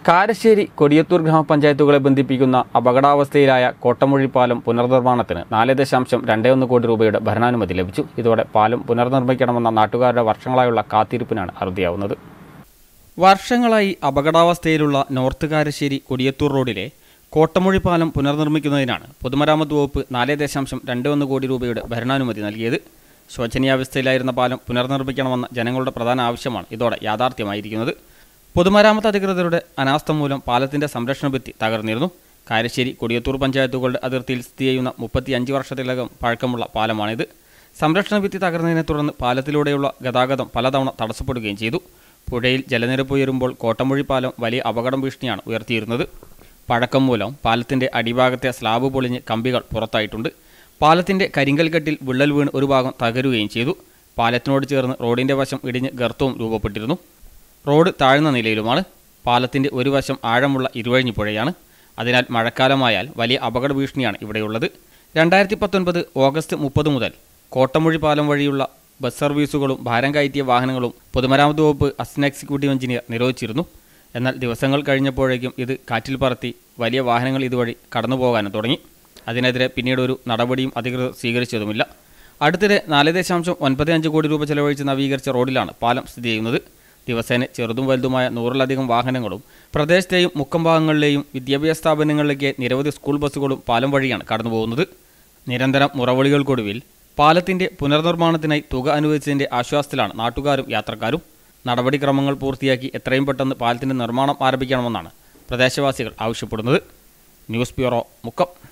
കാരശ്ശേരി കൊടിയത്തൂർ ഗ്രാമപഞ്ചായത്തുകളെ ബന്ധിപ്പിക്കുന്ന അപകടാവസ്ഥയിലായ കോട്ടമൊഴി പാലം പുനർനിർമ്മാണത്തിന് നാല് ദശാംശം രണ്ടേ ഒന്ന് കോടി രൂപയുടെ ഭരണാനുമതി ലഭിച്ചു ഇതോടെ പാലം പുനർനിർമ്മിക്കണമെന്ന നാട്ടുകാരുടെ വർഷങ്ങളായുള്ള കാത്തിരിപ്പിനാണ് അറുതിയാവുന്നത് വർഷങ്ങളായി അപകടാവസ്ഥയിലുള്ള നോർത്ത് കാരശ്ശേരി കൊടിയത്തൂർ റോഡിലെ കോട്ടമൊഴി പാലം പുനർനിർമ്മിക്കുന്നതിനാണ് പൊതുമരാമത്ത് വകുപ്പ് നാല് ദശാംശം രണ്ട് ഒന്ന് കോടി രൂപയുടെ ഭരണാനുമതി നൽകിയത് ശോചനീയാവസ്ഥയിലായിരുന്ന പാലം പുനർനിർമ്മിക്കണമെന്ന ജനങ്ങളുടെ പ്രധാന ആവശ്യമാണ് ഇതോടെ യാഥാർത്ഥ്യമായിരിക്കുന്നത് പൊതുമരാമത്ത് അധികൃതരുടെ അനാസ്ഥ മൂലം പാലത്തിന്റെ സംരക്ഷണ ഭിത്തി തകർന്നിരുന്നു കാരശ്ശേരി കൊടിയത്തൂർ പഞ്ചായത്തുകളുടെ അതിർത്തിയിൽ സ്ഥിതി ചെയ്യുന്ന മുപ്പത്തിയഞ്ച് വർഷത്തിലകം പഴക്കമുള്ള പാലമാണിത് സംരക്ഷണ ഭിത്തി തകർന്നതിനെ തുടർന്ന് പാലത്തിലൂടെയുള്ള ഗതാഗതം പലതവണ തടസ്സപ്പെടുകയും ചെയ്തു പുഴയിൽ ജലനിരപ്പ് ഉയരുമ്പോൾ കോട്ടമൊഴി പാലം വലിയ അപകടം ഭീഷണിയാണ് ഉയർത്തിയിരുന്നത് പഴക്കം മൂലം പാലത്തിന്റെ അടിഭാഗത്തെ സ്ലാബ് പൊളിഞ്ഞ് കമ്പികൾ പുറത്തായിട്ടുണ്ട് പാലത്തിന്റെ കരിങ്കൽ കെട്ടിൽ വിള്ളൽ വീണ് ഒരു ഭാഗം തകരുകയും ചെയ്തു പാലത്തിനോട് ചേർന്ന് റോഡിന്റെ വശം ഇടിഞ്ഞ് ഗർത്തവും രൂപപ്പെട്ടിരുന്നു റോഡ് താഴ്ന്ന നിലയിലുമാണ് പാലത്തിന്റെ ഒരു വശം ആഴമുള്ള ഇരുവഴിഞ്ഞി പുഴയാണ് അതിനാൽ മഴക്കാലമായാൽ വലിയ അപകട ഭീഷണിയാണ് ഇവിടെയുള്ളത് രണ്ടായിരത്തി പത്തൊൻപത് ഓഗസ്റ്റ് മുപ്പത് മുതൽ കോട്ടമൊഴി പാലം വഴിയുള്ള ബസ് സർവീസുകളും ഭാരം കയറ്റിയ വാഹനങ്ങളും പൊതുമരാമത്ത് വകുപ്പ് അസിസ്റ്റന്റ് എക്സിക്യൂട്ടീവ് എഞ്ചിനീയർ നിരോധിച്ചിരുന്നു എന്നാൽ ദിവസങ്ങൾ കഴിഞ്ഞപ്പോഴേക്കും ഇത് കാറ്റിൽ പറത്തി വലിയ വാഹനങ്ങൾ ഇതുവഴി കടന്നു പോകാനും തുടങ്ങി അതിനെതിരെ പിന്നീട് ഒരു നടപടിയും അധികൃതർ സ്വീകരിച്ചതുമില്ല അടുത്തിടെ നാല് ദശാംശം ഒൻപത് അഞ്ച് കോടി രൂപ ചെലവഴിച്ച് നവീകരിച്ച റോഡിലാണ് പാലം സ്ഥിതി ചെയ്യുന്നത് ദിവസേന ചെറുതും വലുതുമായ നൂറിലധികം വാഹനങ്ങളും പ്രദേശത്തെയും മുക്കം ഭാഗങ്ങളിലെയും വിദ്യാഭ്യാസ സ്ഥാപനങ്ങളിലേക്ക് നിരവധി സ്കൂൾ ബസ്സുകളും പാലം വഴിയാണ് കടന്നുപോകുന്നത് നിരന്തരം മുറവിളികൾക്കൊടുവിൽ പാലത്തിന്റെ പുനർനിർമ്മാണത്തിനായി തുക അനുവദിച്ചതിന്റെ ആശ്വാസത്തിലാണ് നാട്ടുകാരും യാത്രക്കാരും നടപടിക്രമങ്ങൾ പൂർത്തിയാക്കി എത്രയും പെട്ടെന്ന് പാലത്തിന്റെ നിർമ്മാണം ആരംഭിക്കണമെന്നാണ് പ്രദേശവാസികൾ ആവശ്യപ്പെടുന്നത് ന്യൂസ് ബ്യൂറോ മുക്കം